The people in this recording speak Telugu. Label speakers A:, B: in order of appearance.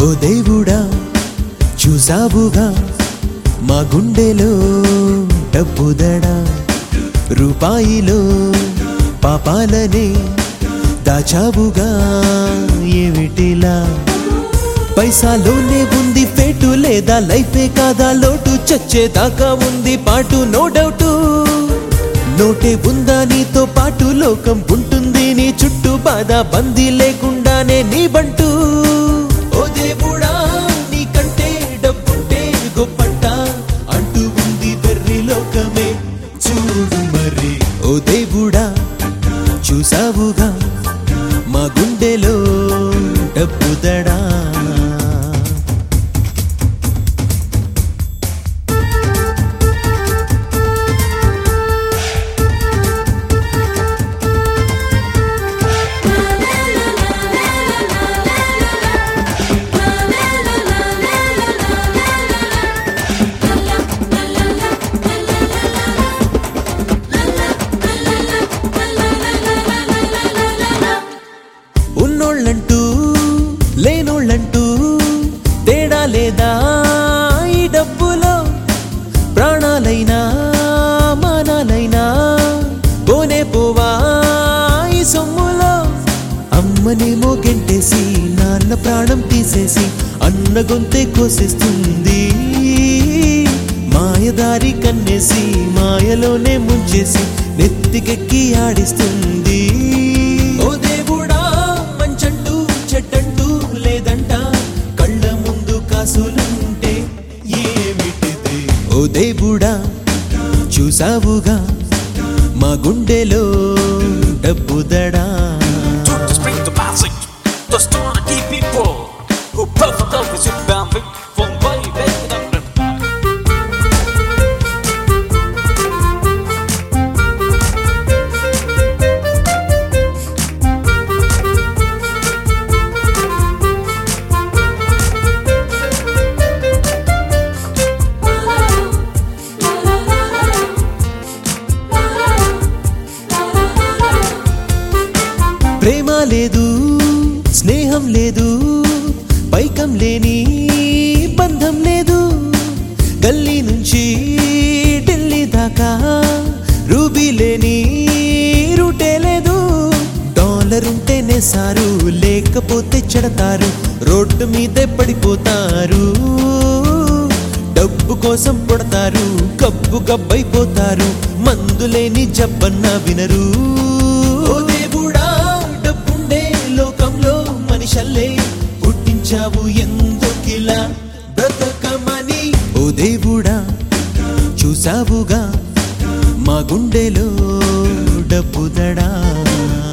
A: ఓ దేవుడా చూసావుగా మా గుండెలో డబ్బుదడా రూపాయిలో పాపాలనే దాచావుగా ఏమిటిలా పైసాలోనే ఉంది ఫేటు లేదా లైఫే కాదా లోటు చచ్చేదాకా ఉంది పాటు నో డౌట్ నోటే ఉందా నీతో పాటు లోకం ఉంటుంది నీ చుట్టూ బాధ బందీ లేకుండానే నీ బంటూ ఓ దేవుడా నీకంటే డబ్బుంటే గొప్పంట అంటూ ఉంది వెర్రి లోకమే చూడు మరి ఓ దేవుడా చూసావుగా మా గుండెలో డబ్బుదడా ఉన్నోళ్ళంటూ లేనోళ్ళంటూ తేడా లేదా ఈ డబ్బులో ప్రాణాలైనా మానాలైనా పోనే పోవా ఈ సొమ్ములో అమ్మనేమో గెంటేసి నాన్న ప్రాణం తీసేసి అన్న గొంతే కోసేస్తుంది మాయదారి కన్నేసి మాయలోనే ముంచేసి నెత్తికెక్కి ఆడిస్తుంది ఓ దేవుడా మంచంటూ చెడ్డంటూ లేదంట కళ్ళ ముందు కాసులుంటే ఏమిటిది ఓ దేవుడా చూసావుగా మా గుండెలో డబ్బుదడా
B: To the spring to passing, the story keep people who perfect of his bound from way back in the
A: ప్రేమ లేదు స్నేహం లేదు పైకం లేని బంధం లేదు గల్లీ నుంచి ఢిల్లీ దాకా రూబీ లేని రూటే లేదు డాలర్ ఉంటేనే సారు లేకపోతే చెడతారు రోడ్డు మీదే పడిపోతారు డబ్బు కోసం పుడతారు కబ్బు కబ్బైపోతారు మందులేని జబ్బన్న వినరు ఓ దేవుడా డబ్బుండే లోకంలో మనిషల్లే పుట్టించావు ఎందుకిలా బ్రతకమని ఓ దేవుడా చూసావుగా మా గుండెలో డబ్బుదడా